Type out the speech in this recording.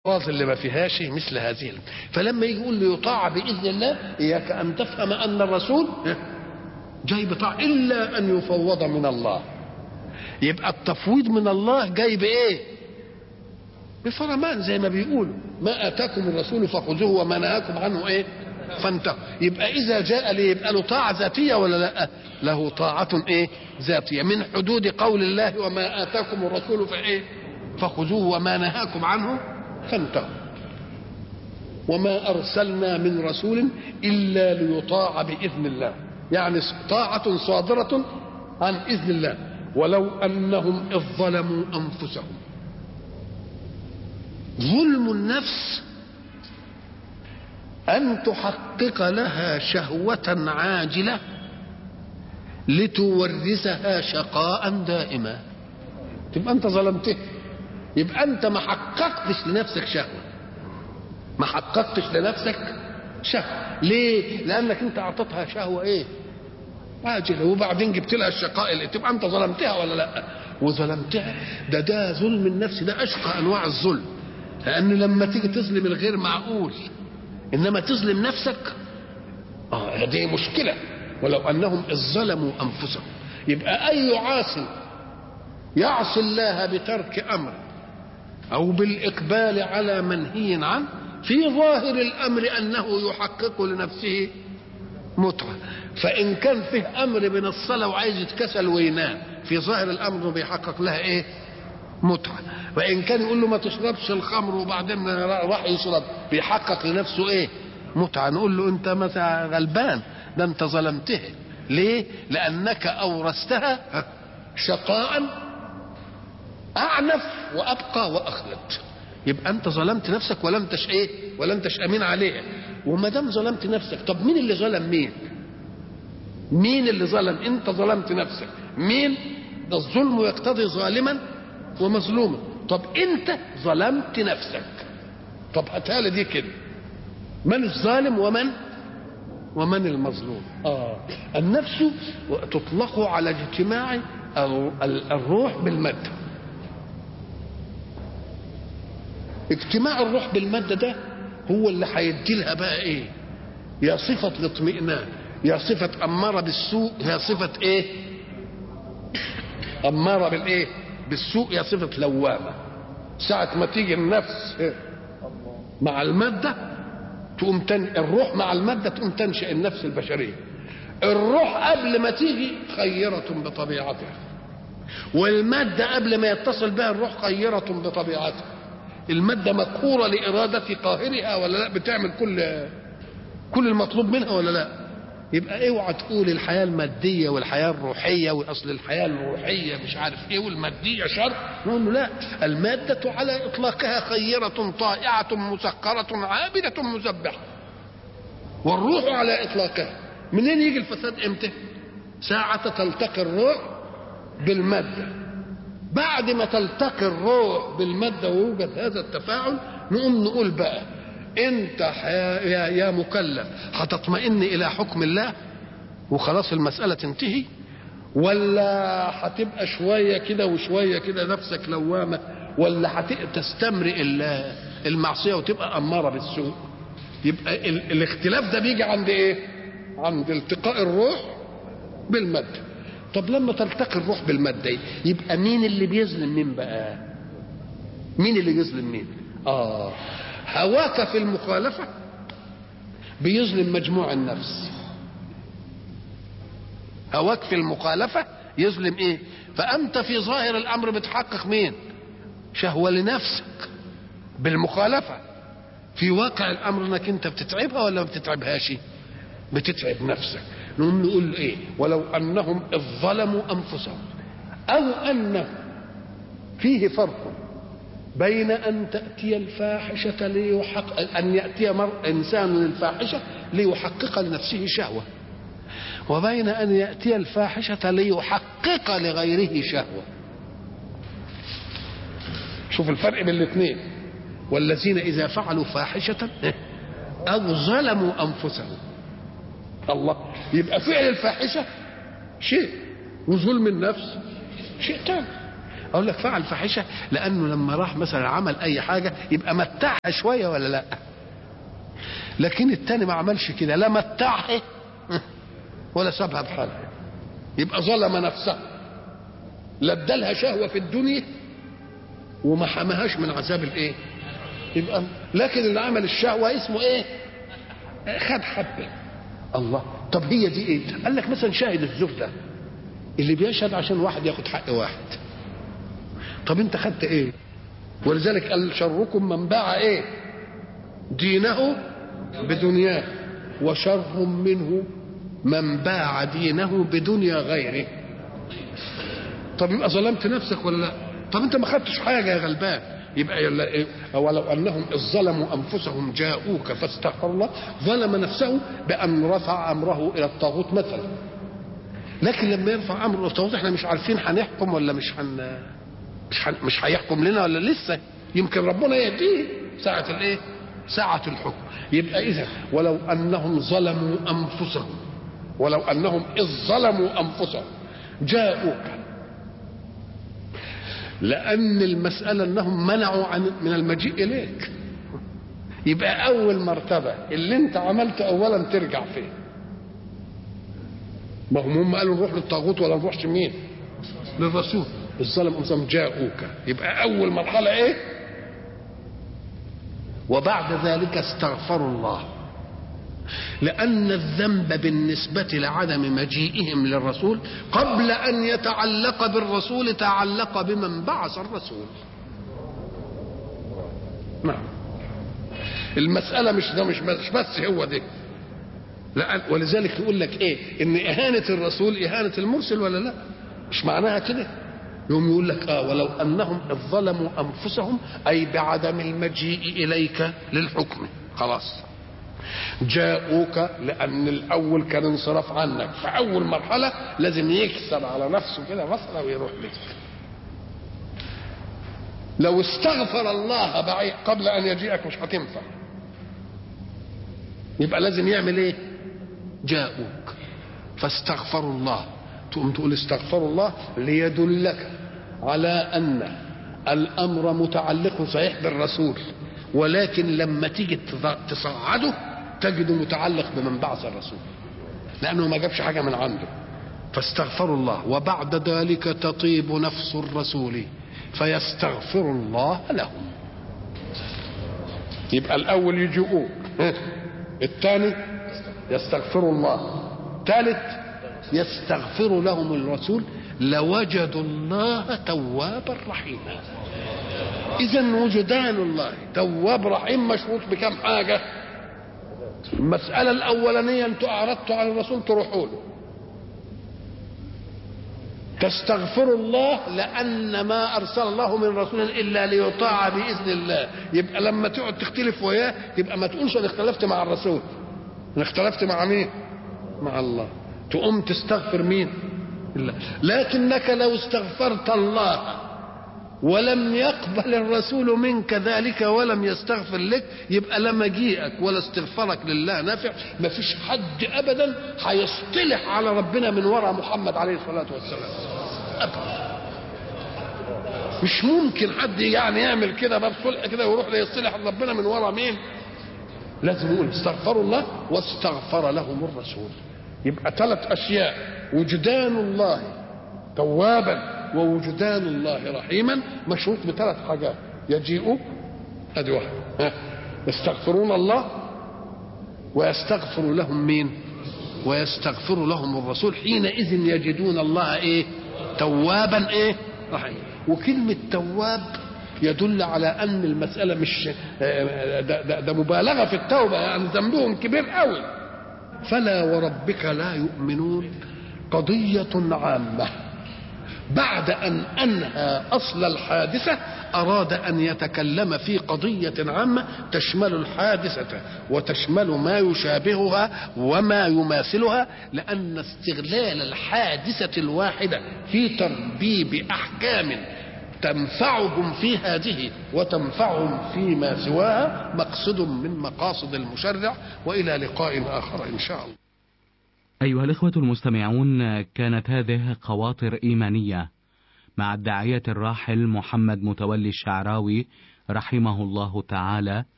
الألفاظ اللي ما فيهاش مثل هذه فلما يجي يقول له يطاع بإذن الله إياك أن تفهم أن الرسول جاي بطاع إلا أن يفوض من الله يبقى التفويض من الله جاي بإيه بفرمان زي ما بيقولوا ما آتاكم الرسول فخذوه وما نهاكم عنه إيه فانتهوا يبقى إذا جاء لي يبقى له طاعة ذاتية ولا لا له طاعة إيه ذاتية من حدود قول الله وما آتاكم الرسول فإيه فخذوه وما نهاكم عنه فانتهوا وما أرسلنا من رسول إلا ليطاع بإذن الله يعني طاعة صادرة عن إذن الله ولو أنهم إذ ظلموا أنفسهم ظلم النفس أن تحقق لها شهوة عاجلة لتورثها شقاء دائما تبقى أنت ظلمته يبقى أنت ما حققتش لنفسك شهوة ما حققتش لنفسك شهوة ليه؟ لأنك أنت أعطتها شهوة إيه؟ عاجلة وبعدين جبت لها الشقاء اللي تبقى أنت ظلمتها ولا لا؟ وظلمتها ده ده ظلم النفس ده أشقى أنواع الظلم لأن لما تيجي تظلم الغير معقول انما تظلم نفسك اه دي مشكله ولو انهم اذ ظلموا انفسهم يبقى اي عاص يعصي الله بترك امر او بالاقبال على منهي عنه في ظاهر الامر انه يحقق لنفسه متعه فان كان فيه امر من الصلاه وعايز يتكسل وينام في ظاهر الامر انه بيحقق لها ايه متعه وان كان يقول له ما تشربش الخمر وبعدين راح يشرب بيحقق لنفسه ايه متعه نقول له انت مثلا غلبان ده انت ظلمته ليه لانك اورثتها شقاء اعنف وابقى واخلد يبقى انت ظلمت نفسك ولا انتش ايه ولا انتش امين عليها وما دام ظلمت نفسك طب مين اللي ظلم مين مين اللي ظلم انت ظلمت نفسك مين ده الظلم يقتضي ظالما ومظلوما طب انت ظلمت نفسك طب هاتها دي كده من الظالم ومن ومن المظلوم اه النفس تطلق على اجتماع الروح بالماده اجتماع الروح بالماده ده هو اللي هيدي لها بقى ايه يا صفه الاطمئنان يا صفه اماره بالسوء يا صفه ايه اماره بالايه بالسوء يا صفة لوامة ساعة ما تيجي النفس مع المادة تقوم تن... الروح مع المادة تقوم تنشئ النفس البشرية الروح قبل ما تيجي خيرة بطبيعتها والمادة قبل ما يتصل بها الروح خيرة بطبيعتها المادة مقهورة لإرادة قاهرها ولا لا بتعمل كل كل المطلوب منها ولا لا يبقى اوعى تقول الحياه الماديه والحياه الروحيه واصل الحياه الروحيه مش عارف ايه والماديه شر نقول له لا الماده على اطلاقها خيره طائعه مسخره عابده مسبحه والروح على اطلاقها منين يجي الفساد امتى ساعة تلتقي الروح بالمادة بعد ما تلتقي الروح بالمادة ويوجد هذا التفاعل نقوم نقول بقى انت يا, يا مكلف هتطمئن الى حكم الله وخلاص المساله تنتهي ولا هتبقى شويه كده وشويه كده نفسك لوامه ولا هتستمرئ المعصيه وتبقى اماره بالسوء يبقى الاختلاف ده بيجي عند ايه عند التقاء الروح بالماده طب لما تلتقي الروح بالماده يبقى مين اللي بيظلم مين بقى مين اللي بيظلم مين اه هواك في المخالفة بيظلم مجموع النفس هواك في المخالفة يظلم ايه فأنت في ظاهر الأمر بتحقق مين شهوة لنفسك بالمخالفة في واقع الأمر انك انت بتتعبها ولا ما بتتعبهاش بتتعب نفسك نقوم نقول ايه ولو أنهم إذ ظلموا أنفسهم أو أن فيه فرق بين أن تأتي الفاحشة ليحقق أن يأتي مر إنسان الفاحشة ليحقق لنفسه شهوة وبين أن يأتي الفاحشة ليحقق لغيره شهوة شوف الفرق بين الاثنين والذين إذا فعلوا فاحشة أو ظلموا أنفسهم الله يبقى فعل الفاحشة شيء وظلم النفس شيء ثاني اقول لك فعل فاحشه لانه لما راح مثلا عمل اي حاجه يبقى متعها شويه ولا لا لكن التاني ما عملش كده لا متعها ولا سابها بحالها يبقى ظلم نفسه لا ادالها شهوه في الدنيا وما حماهاش من عذاب الايه يبقى لكن اللي عمل الشهوه اسمه ايه خد حبه الله طب هي دي ايه قال لك مثلا شاهد الزور ده اللي بيشهد عشان واحد ياخد حق واحد طب انت خدت ايه ولذلك قال شركم من باع ايه دينه بدنياه وشر منه من باع دينه بدنيا غيره طب يبقى ظلمت نفسك ولا لا طب انت ما خدتش حاجه يا غلبان يبقى يلا إيه؟ ولو انهم اذ ظلموا انفسهم جاءوك فاستغفروا الله ظلم نفسه بان رفع امره الى الطاغوت مثلا لكن لما يرفع امره الى الطاغوت احنا مش عارفين هنحكم ولا مش هن مش هن... مش هيحكم لنا ولا لسه يمكن ربنا يهديه ساعه الايه؟ ساعه الحكم يبقى اذا ولو انهم ظلموا انفسهم ولو انهم اذ ظلموا انفسهم جاءوك لأن المسألة أنهم منعوا عن من المجيء إليك يبقى أول مرتبة اللي أنت عملته أولا ترجع فيه ما هم هم قالوا نروح للطاغوت ولا نروحش مين؟ للرسول الظلم أنفسهم جاءوك يبقى أول مرحلة إيه؟ وبعد ذلك استغفروا الله لأن الذنب بالنسبة لعدم مجيئهم للرسول قبل أن يتعلق بالرسول تعلق بمن بعث الرسول نعم المسألة مش ده مش مش بس هو ده لا ولذلك يقول لك ايه ان اهانة الرسول اهانة المرسل ولا لا مش معناها كده يوم يقول لك اه ولو انهم اذ ظلموا انفسهم اي بعدم المجيء اليك للحكم خلاص جاءوك لان الاول كان انصراف عنك فاول مرحله لازم يكسر على نفسه كده مسألة ويروح لك لو استغفر الله بعيد قبل ان يجيئك مش هتنفع يبقى لازم يعمل ايه جاءوك فاستغفروا الله تقوم تقول استغفروا الله ليدلك على ان الامر متعلق صحيح بالرسول ولكن لما تيجي تصعده تجده متعلق بمن بعث الرسول لانه ما جابش حاجه من عنده فاستغفروا الله وبعد ذلك تطيب نفس الرسول فيستغفر الله لهم يبقى الاول يجيئوك الثاني يستغفروا الله ثالث يستغفر لهم الرسول لوجدوا الله توابا رحيما اذا وجدان الله تواب رحيم مشروط بكم حاجه المساله الاولانيه انتوا اعرضتوا على الرسول تروحوا له تستغفروا الله لان ما ارسل الله من رسول الا ليطاع باذن الله يبقى لما تقعد تختلف وياه يبقى ما تقولش انا اختلفت مع الرسول انا اختلفت مع مين مع الله تقوم تستغفر مين الله لكنك لو استغفرت الله ولم يقبل الرسول منك ذلك ولم يستغفر لك يبقى لا مجيئك ولا استغفارك لله نافع ما فيش حد ابدا هيصطلح على ربنا من وراء محمد عليه الصلاه والسلام ابدا مش ممكن حد يعني يعمل كده باب صلح كده ويروح ليصطلح على ربنا من وراء مين لازم يقول استغفروا الله واستغفر لهم الرسول يبقى ثلاث اشياء وجدان الله توابا ووجدان الله رحيما مشروط بثلاث حاجات يجيء ادي واحد يستغفرون الله ويستغفر لهم مين ويستغفر لهم الرسول حينئذ يجدون الله ايه توابا ايه رحيما وكلمة تواب يدل على ان المسألة مش ده, ده, ده مبالغة في التوبة يعني ذنبهم كبير قوي فلا وربك لا يؤمنون قضية عامة بعد أن أنهى أصل الحادثة أراد أن يتكلم في قضية عامة تشمل الحادثة وتشمل ما يشابهها وما يماثلها لأن استغلال الحادثة الواحدة في تربيب أحكام تنفعهم في هذه وتنفعهم فيما سواها مقصد من مقاصد المشرع والى لقاء اخر ان شاء الله. ايها الاخوه المستمعون كانت هذه خواطر ايمانيه مع الداعية الراحل محمد متولي الشعراوي رحمه الله تعالى